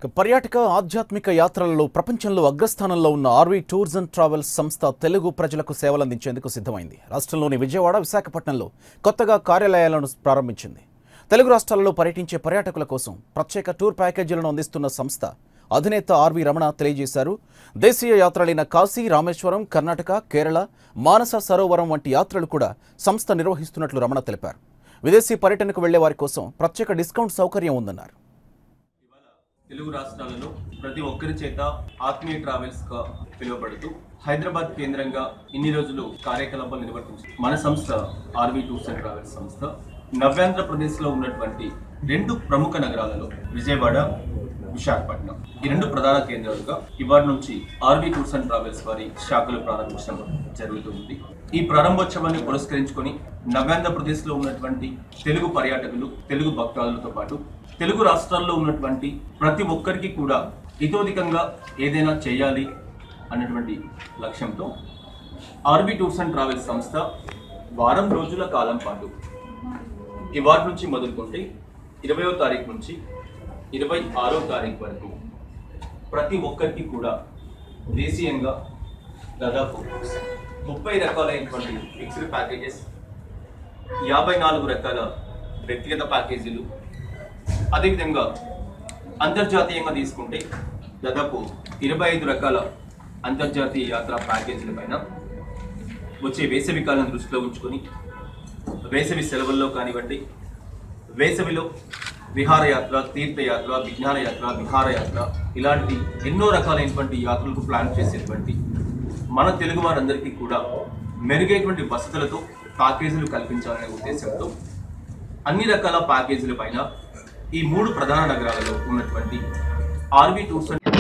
ఇక పర్యాటక ఆధ్యాత్మిక యాత్రలలో ప్రపంచంలో అగ్రస్థానంలో ఉన్న ఆర్వీ టూర్స్ అండ్ ట్రావెల్స్ సంస్థ తెలుగు ప్రజలకు సేవలందించేందుకు సిద్ధమైంది రాష్ట్రంలోని విజయవాడ విశాఖపట్నంలో కొత్తగా కార్యాలయాలను ప్రారంభించింది తెలుగు రాష్ట్రాలలో పర్యటించే పర్యాటకుల కోసం ప్రత్యేక టూర్ ప్యాకేజీలను అందిస్తున్న సంస్థ అధినేత ఆర్వి రమణ తెలియజేశారు దేశీయ యాత్రలైన కాశీ రామేశ్వరం కర్ణాటక కేరళ మానస సరోవరం వంటి యాత్రలు కూడా సంస్థ నిర్వహిస్తున్నట్లు రమణ తెలిపారు విదేశీ పర్యటనకు వెళ్లే వారి కోసం ప్రత్యేక డిస్కౌంట్ సౌకర్యం ఉందన్నారు ఇవాళ తెలుగు రాష్ట్రాలలో ప్రతి ఒక్కరి చేత ఆత్మీయ ట్రావెల్స్ గా పిలువబడుతూ హైదరాబాద్ కేంద్రంగా ఇన్ని రోజులు కార్యకలాపాలు నిర్వర్తించింది మన సంస్థ ఆర్వీ టూర్స్ అండ్ ట్రావెల్స్ సంస్థ నవ్యాంధ్రప్రదేశ్ లో ఉన్నటువంటి రెండు ప్రముఖ నగరాలలో విజయవాడ విశాఖపట్నం ఈ రెండు ప్రధాన కేంద్రాలుగా ఇవాటి నుంచి ఆర్వీ టూర్స్ అండ్ ట్రావెల్స్ వారి శాఖలు ప్రారంభించడం జరుగుతుంది ఈ ప్రారంభోత్సవాన్ని పురస్కరించుకొని నవ్యాంధ్రప్రదేశ్ లో ఉన్నటువంటి తెలుగు పర్యాటకులు తెలుగు భక్తాదులతో పాటు తెలుగు రాష్ట్రాల్లో ఉన్నటువంటి ప్రతి ఒక్కరికి కూడా ఇతోధికంగా ఏదైనా చేయాలి అన్నటువంటి లక్ష్యంతో ఆర్బీ టూర్స్ అండ్ ట్రావెల్స్ సంస్థ వారం రోజుల కాలం పాటు ఇవాటి నుంచి మొదలుకుంటే ఇరవయో తారీఖు నుంచి ఇరవై ఆరో తారీఖు వరకు ప్రతి ఒక్కరికి కూడా దేశీయంగా దాదాపు ముప్పై రకాలైనటువంటి ఫిక్స్డ్ ప్యాకేజెస్ యాభై నాలుగు రకాల వ్యక్తిగత ప్యాకేజీలు అదేవిధంగా అంతర్జాతీయంగా తీసుకుంటే దాదాపు ఇరవై ఐదు రకాల అంతర్జాతీయ యాత్రా ప్యాకేజీల పైన వచ్చే వేసవి కాలం దృష్టిలో ఉంచుకొని వేసవి సెలవుల్లో కానివ్వండి వేసవిలో విహారయాత్ర తీర్థయాత్ర విజ్ఞానయాత్ర విహారయాత్ర ఇలాంటి ఎన్నో రకాలైనటువంటి యాత్రలకు ప్లాన్ చేసేటువంటి మన తెలుగు వారందరికీ కూడా మెరుగైనటువంటి వసతులతో ప్యాకేజీలు కల్పించాలనే ఉద్దేశంతో అన్ని రకాల ప్యాకేజీల పైన ఈ మూడు ప్రధాన నగరాలలో ఉన్నటువంటి ఆర్బీ టూర్స్ అండ్